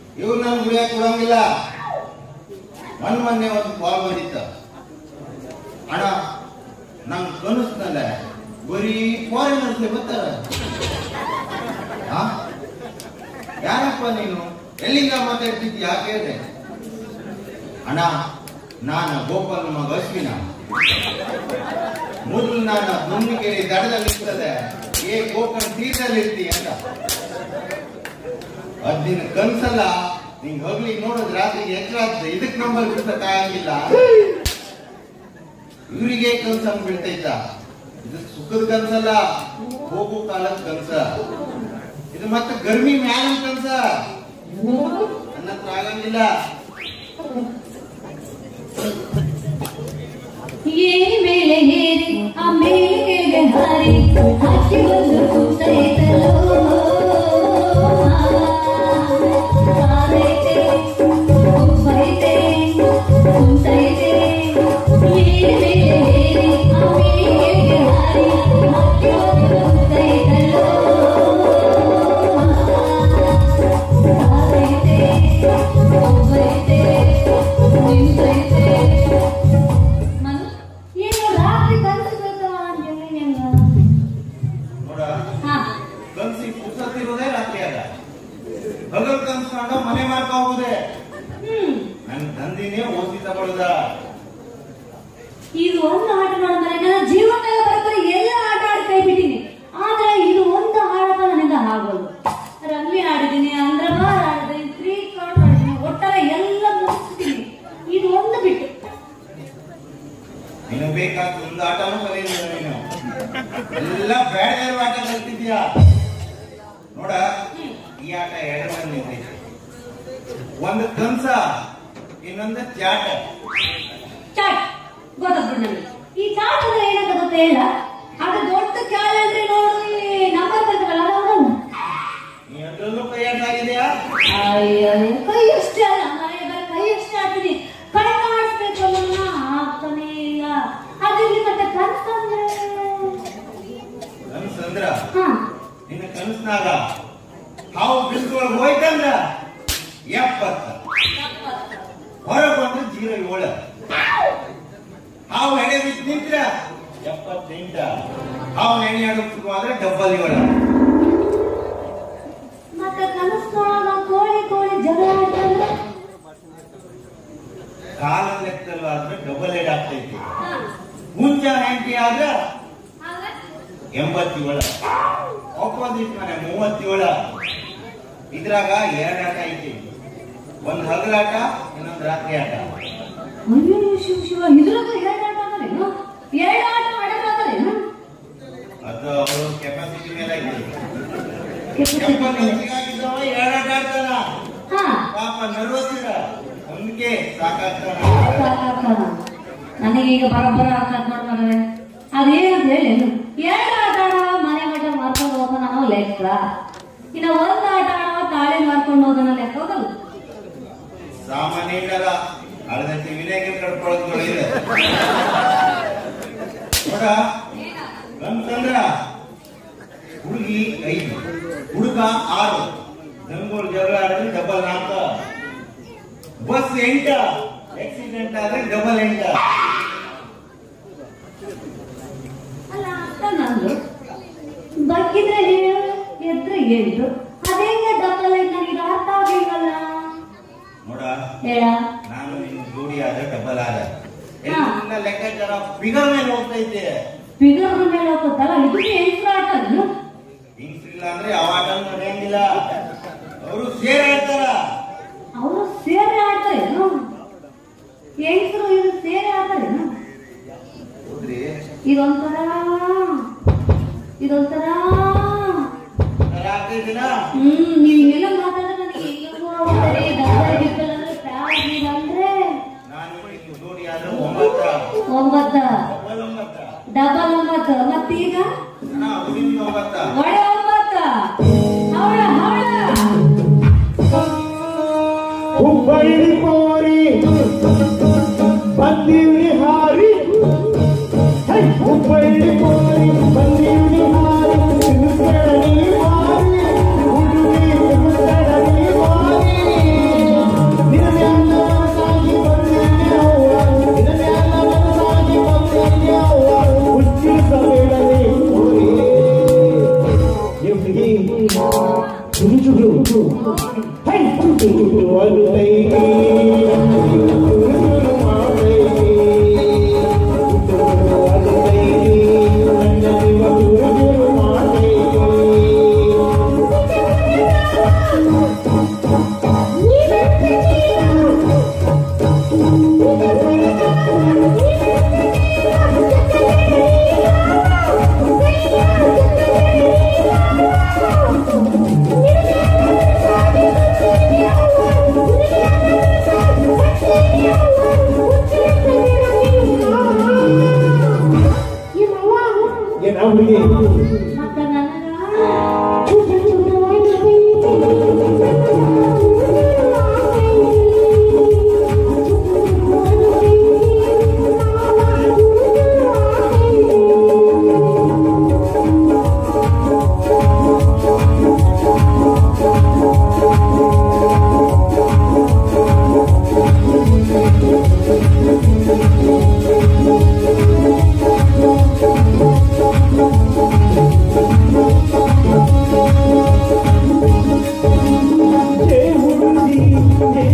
ಇವ್ರು ನನ್ ಗುಡಿಯಾಗ ಕೊಡಂಗಿಲ್ಲ ಮೊನ್ನೆ ಮೊನ್ನೆ ಒಂದು ಕಾಲ್ ಬಂದಿತ್ತ ಅಣ್ಣ ನಂಗೆ ಕನಸ್ನಲ್ಲ ಬರೀ ಫಾರಿನರ್ಸ್ಲೆ ಬರ್ತಾರ ಆ? ಯಾರಪ್ಪ ನೀನು ಎಲ್ಲಿಂದ ಮಾತಾಡ್ತಿದ್ದಿ ಯಾಕೆ ಹೇಳಿದೆ ಅಣ್ಣ ನಾನು ಗೋಪಾಲ್ ಮಗ ಅಶ್ವಿನ ಮೊದಲು ನಾನು ದುಮ್ಮಿಗೆರೆ ದಡದಲ್ಲಿ ಇರ್ತದೆ ಏ ಗೋಕರ್ಣ ತೀರ್ಥದಲ್ಲಿ ಇರ್ತಿ ಅಂತ ಅದಿನ ಕನ್ಸಲ್ಲ ನಿಂಗ್ ಹೋಗ್ಲಿ ನೋಡಿದ್ ರಾತ್ರಿಗೆ ಎಚ್ಚರ ಆಗ್ತದೆ ಇದಕ್ ನಂಬರ್ ಬಿಡ್ಸಕ್ ಆಗಂಗಿಲ್ಲ ಇವರಿಗೆ ಕನ್ಸ ಬೀಳ್ತೈತ ಇದು ಸುಖದ ಕನ್ಸಲ್ಲ ಹೋಗೋ ಕಾಲದ ಕನ್ಸ ಇದು ಮತ್ತೆ ಗರ್ಮಿ ಮ್ಯಾಲ ಕನ್ಸ ನನ್ನ ಹತ್ರ ಆಗಂಗಿಲ್ಲ ಏರಿ ಮೇಲೆ ಏರಿ ಆ ಮೇಲಿಗೆ ಹಾರಿ ಹಕ್ಕಿ ಬಂದು ಕೂತೈತಲೋ ಹಾರೈತೆ ಕುಂಬೈತೆ ಕುಂತೈತೆ ಏರಿ ಮೇಲೆ ಏರಿ ಆ ಮೇಲಿಗೆ ಹಾರಿ ಹಕ್ಕಿ ಬಂದು ಕೂತೈತಲೋ ಹಾರೈತೆ ಕುಂಬೈತೆ ನಿಂತೈತೆ ಮನು, ಏನು ರಾತ್ರಿ ಕನಸು ಬರ್ತಾವ ಅಂಜಲಿ ಹೆಂಗ? ನೋಡ ಹಾ, ಕನ್ಸಿ ಪುಸ್ತಕಿರೋದೇ ರಾತ್ರಿ ಆಗ ಹಗಲ್ ಕನ್ಸ್ಕೊಂಡು ಮನೆ ಮಾಡ್ಕೊ ಹೋಗುದೆ ಹ್ಮ್. ನನ್ ತಂದಿನೇ ಓದಿ ತಗೊಳ್ದ ಇದು ಒಂದು ಆಟ ಮಾಡಿದ್ರೆ ನನ್ನ ಜೀವನದಾಗ ಬರೋಬ್ಬರಿ ಎಲ್ಲ ಆಟ ಆಡಿ ಕೈ ಬಿಟ್ಟಿನಿ ಆದ್ರೆ ಇದು ಒಂದು ಆಟ ನನಗೆ ಆಗೋದು ರಂಗ್ಲಿ ಆಡಿದೀನಿ ಅಂದ್ರಬಾರ್ ಆಡಿದೀನಿ ತ್ರೀ ಕಾರ್ಡ್ ಆಡಿದೀನಿ ಒಟ್ಟಾರೆ ಎಲ್ಲ ಮುಗಿಸ್ತೀನಿ ಇದು ಒಂದು ಬಿಟ್ಟು ನೀನು ಬೇಕಾದ ಒಂದು ಆಟನೂ ಕಲಿಯಿಲ್ಲ ನೀನು ಎಲ್ಲ ಬೇಡ ಇರೋ ಆಟ ಕಲ್ತಿದ್ಯಾ ನೋಡ ಈ ಆಟ ಎರಡು ಮಂದಿ ನಿಂತೈತೆ ಒಂದು ಕನ್ಸ ಇನ್ನೊಂದು ಚಾಟ ಚಾಟ್ ಗೊತ್ತಾಗ್ಬಿಡು ನನಗೆ ಈ ಚಾಟ್ ಅಂದ್ರೆ ಏನಂತ ಗೊತ್ತೇ ಇಲ್ಲ ಅದು ದೊಡ್ಡ ಕ್ಯಾಲೆಂಡ್ರಿ ನೋಡು ನಂಬರ್ ಬರ್ತವಲ್ಲ ಅದು ನೀ ಅದ್ರಲ್ಲೂ ಕೈ ಆಗಿದೆಯಾ ಅಯ್ಯೋ ಕೈ ಅಷ್ಟೇ ಅಲ್ಲ ಮನೆ ಬರ ಕೈ ಅಷ್ಟೇ ಆಗ್ತೀನಿ ಕೈ ಕಾಣಿಸ್ಬೇಕು ಅನ್ನೋಣ ಆಗ್ತಾನೆ ಇಲ್ಲ ಅದಿಲ್ಲಿ ಮತ್ತೆ ಕನ್ಸಂದ್ರೆ ಕನ್ಸಂದ್ರ ಹಾ ನಿನ್ನ ಕನಸ್ನಾಗ ಹಾವು ಬಿಲ್ಕೊಳಗ್ ಹೋಯ್ತಂದ್ರ ಎಪ್ಪತ್ತ ಹೊರಗೆ ಬಂದ್ರೆ ಜೀರೋ ಏಳು ಹಾವು ಎಣೆ ಬಿದ್ದು ನಿಂತ್ರ ಎಪ್ಪತ್ತೆಂಟ ಹಾವು ಎಣೆ ಆಡೋಕ್ ಶುರು ಆದ್ರೆ ಡಬ್ಬಲ್ ಏಳು ಮತ್ತೆ ಕನಸ್ನೊಳಗ ಕೋಳಿ ಕೋಳಿ ಜಗಳ ಆಡ್ತಂದ್ರೆ ಕಾಲ ಲೆಕ್ಕದಲ್ಲ ಆದ್ರೆ ಡಬಲ್ ಏಡ್ ಆಗ್ತೈತಿ ಹಾ ಮುಂಚ ನೈಂಟಿ ಆದ್ರೆ ಆಗ ಎಂಬತ್ತೇಳು ಆಪೋಸಿಟ್ ಮನೆ ಮೂವತ್ತೇಳು ಇದ್ರಾಗ ಎರಡು ಆಟ ಐತಿ ಒಂದ್ ಹಗಲಾಟ ಇನ್ನೊಂದ್ ರಾತ್ರಿ ಆಟ ಅಯ್ಯೋ ಶಿವ ಶಿವ ಇದ್ರಾಗ ಎರಡು ಆಟ ಆಡಲೇನು ಎರಡು ಆಟ ಆಡೋದಾಗಲೇನು ಅದು ಅವ್ರ ಕೆಪಾಸಿಟಿ ಮೇಲೆ ಐತಿ ಎಪ್ಪತ್ತೊಂದಿಗಾಗಿದ್ದವ ಎರಡು ಆಟ ಆಡ್ತಾನ ಹಾ ಪಾಪ ನಲ್ವತ್ತಿರ ಒಂದಕ್ಕೆ ಸಾಕಾಗ್ತಾನ ನನಗೀಗ ಬರೋಬ್ಬರ ಆಗ್ತದ ನೋಡ್ತಾರೆ ಅದೇನಂತ ಹೇಳಿ ಎರಡು ಆಟ ಆಡೋ ಮನೆ ಮಠ ಮಾರ್ಕೊಂಡು ಹೋಗೋಣ ನಾವು ಲೆಕ್ಕ ಇನ್ನ ಒಂದ್ ಆಟ ಆಡೋ ತಾಳಿ ಮಾರ್ಕೊಂಡು ಹೋಗೋಣ ಲೆಕ್ಕ ಹೋಗಲ್ಲ ಸಾಮಾನ್ಯ ಇಲ್ಲಲ್ಲ ಅರ್ಧಕ್ಕೆ ವಿನಾಯಕ ಕಡ್ಕೊಳ್ಳೋದು ಇದೆ ನೋಡ ಅಂತಂದ್ರ ಹುಡುಗಿ ಐದು ಹುಡುಗ ಆರು ದಂಗೋಲ್ ಜಗಳ ಆಡಿದ್ರೆ ಡಬಲ್ ನಾಲ್ಕ ಬಸ್ ಎಂಟ ಆಕ್ಸಿಡೆಂಟ್ ಆದ್ರೆ ಡಬಲ್ ಎಂಟ ಅಲ್ಲ ಅರ್ಥ ನಂದು ಬಗ್ಗಿದ್ರೆ ಏಳು ಎದ್ರೆ ಎಂಟು ಅದೇಂಗ ಡಬಲ್ ಐತ್ ನನಗೆ ಅರ್ಥ ಆಗಿಲ್ವಲ್ಲ ನೋಡ ಹೇಳ ನಾನು ನಿನ್ ಜೋಡಿ ಆದ್ರೆ ಡಬಲ್ ಆದ ಹಾ. ಎಲ್ಲ ಲೆಕ್ಕಾಚಾರ ಫಿಗರ್ ಮೇಲೆ ಹೋಗ್ತೈತೆ ಫಿಗರ್ ಮೇಲೆ ಹೋಗ್ತಲ್ಲ ಇದು ಎಂಟು ಆಟ ಅದು ಹಿಂಗ್ಸ್ ಇಲ್ಲ ಅಂದ್ರೆ ಯಾವ ಆಟ ನಡೆಯಂಗಿಲ್ಲ ಅವರು ಸೇರ್ ಆಡ್ತಾರ ಅವರು ಸೇರಿ ಆಡ್ತಾರೇನು ಹೆಂಗಸರು ಇದು ಸೇರಿ ಆಡ್ತಾರೇನು ಹೌದ್ರಿ ಇದೊಂಥರ ಇದೊಂಥರ ಆಗ್ತೈತಿನ ಹ್ಮ್ ನೀವ್ ಹಿಂಗೆಲ್ಲ ಮಾತಾಡಿದ್ರೆ ನನಗೆ ಹೆಂಗೋ ಆಗ್ತಾರೆ ಡಬಲ್ ಗಿಬ್ಬಲ್ ಅಂದ್ರೆ ಪ್ಯಾಡ್ ಗೀಡ್ ಅಂದ್ರೆ ನಾನು ನಿನ್ ಜೋಡಿ ಆದ್ರೆ ಒಂಬತ್ತ ಒಂಬತ್ತ ಡಬಲ್ ಒಂಬತ್ತ ಡಬಲ್ ಒಂಬತ್ತು ಮತ್ತೀಗ ಅಣ್ಣ ಹುಡುಗಿ ಒಂಬತ್ತ ಒಳ ಒಂಬತ್ತ ಹವಳ ಹವಳ ಹುಬ್ಬಳ್ಳಿ ಕೋರಿ ಬಂದಿವ್ರಿ ಹಾರಿ ಹೈ, ಹುಬ್ಬಳ್ಳಿ ಕೋರಿ ಬಂದಿವ್ರಿ ಹಾರಿ ತಿರುಗಣಿ ಮಾರಿ ಹುಡುಗಿ ತಿರುಗಣಿ ಮಾರಿ ಹುಟ್ಟುವರುತ್ತೈತಿ ಹುಟ್ಟುರು ಮಾಡೈತಿ ಹುಟ್ಟುವರುತ್ತೈತಿ ನನ್ನ ಜೀವ ಹುಡುಗರು ಮಾಡೈತಿ ಏನ ಹುಡುಗಿ ಮತ್ತ ನನಗ ಜಯ ಹುಡುಗಿ ಜಯ